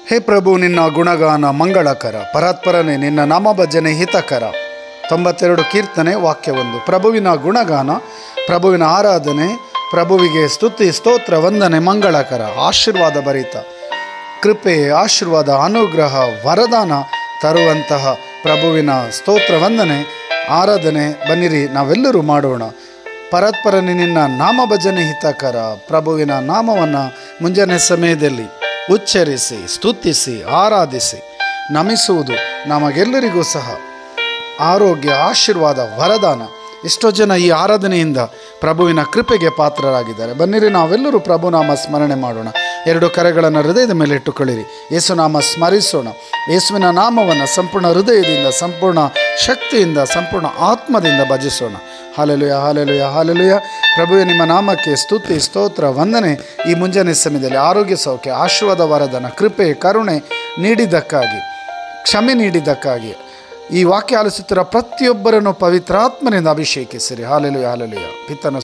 ಹೇ ಪ್ರಭು ನಿನ್ನ ಗುಣಗಾನ ಮಂಗಳಕರ ಪರಾತ್ಪರನೇ ನಿನ್ನ ನಾಮಭಜನೆ ಹಿತಕರ ತೊಂಬತ್ತೆರಡು ಕೀರ್ತನೆ ವಾಕ್ಯವೊಂದು ಪ್ರಭುವಿನ ಗುಣಗಾನ ಪ್ರಭುವಿನ ಆರಾಧನೆ ಪ್ರಭುವಿಗೆ ಸ್ತುತಿ ಸ್ತೋತ್ರ ವಂದನೆ ಮಂಗಳಕರ ಆಶೀರ್ವಾದ ಭರಿತ ಕೃಪೆ ಆಶೀರ್ವಾದ ಅನುಗ್ರಹ ವರದಾನ ತರುವಂತಹ ಪ್ರಭುವಿನ ಸ್ತೋತ್ರ ವಂದನೆ ಆರಾಧನೆ ಬನ್ನಿರಿ ನಾವೆಲ್ಲರೂ ಮಾಡೋಣ ಪರತ್ಪರನೆ ನಿನ್ನ ನಾಮ ಭಜನೆ ಹಿತಕರ ಪ್ರಭುವಿನ ನಾಮವನ್ನು ಮುಂಜಾನೆ ಸಮಯದಲ್ಲಿ ಉಚ್ಚರಿಸಿ ಸ್ತುತಿಸಿ ಆರಾಧಿಸಿ ನಮಿಸುವುದು ನಮಗೆಲ್ಲರಿಗೂ ಸಹ ಆರೋಗ್ಯ ಆಶೀರ್ವಾದ ವರದಾನ ಎಷ್ಟೋ ಜನ ಈ ಆರಾಧನೆಯಿಂದ ಪ್ರಭುವಿನ ಕೃಪೆಗೆ ಪಾತ್ರರಾಗಿದ್ದಾರೆ ಬನ್ನಿರಿ ನಾವೆಲ್ಲರೂ ಪ್ರಭುನಾಮ ಸ್ಮರಣೆ ಮಾಡೋಣ ಎರಡು ಕರೆಗಳನ್ನು ಹೃದಯದ ಮೇಲೆ ಇಟ್ಟುಕೊಳ್ಳಿರಿ ಯೇಸುನಾಮ ಸ್ಮರಿಸೋಣ ಯೇಸುವಿನ ನಾಮವನ್ನು ಸಂಪೂರ್ಣ ಹೃದಯದಿಂದ ಸಂಪೂರ್ಣ ಶಕ್ತಿಯಿಂದ ಸಂಪೂರ್ಣ ಆತ್ಮದಿಂದ ಭಜಿಸೋಣ ಹಾಲೆಲುಯ ಹಾಲೆಲುಯ ಹಾಲೆಲುಯ ಪ್ರಭುವೆ ನಿಮ್ಮ ನಾಮಕ್ಕೆ ಸ್ತುತಿ ಸ್ತೋತ್ರ ವಂದನೆ ಈ ಮುಂಜಾನೆ ಸಮಯದಲ್ಲಿ ಆರೋಗ್ಯ ಸೌಖ್ಯ ಆಶೀರ್ವಾದ ವರದಾನ ಕೃಪೆ ಕರುಣೆ ನೀಡಿದ್ದಕ್ಕಾಗಿ ಕ್ಷಮೆ ನೀಡಿದ್ದಕ್ಕಾಗಿ ಈ ವಾಕ್ಯ ಆಲಿಸುತ್ತಿರುವ ಪ್ರತಿಯೊಬ್ಬರನ್ನು ಪವಿತ್ರಾತ್ಮನಿಂದ ಅಭಿಷೇಕಿಸಿರಿ ಹಾಲೆಲುಯ ಹಾಲೆಲುಯ ಪಿತನ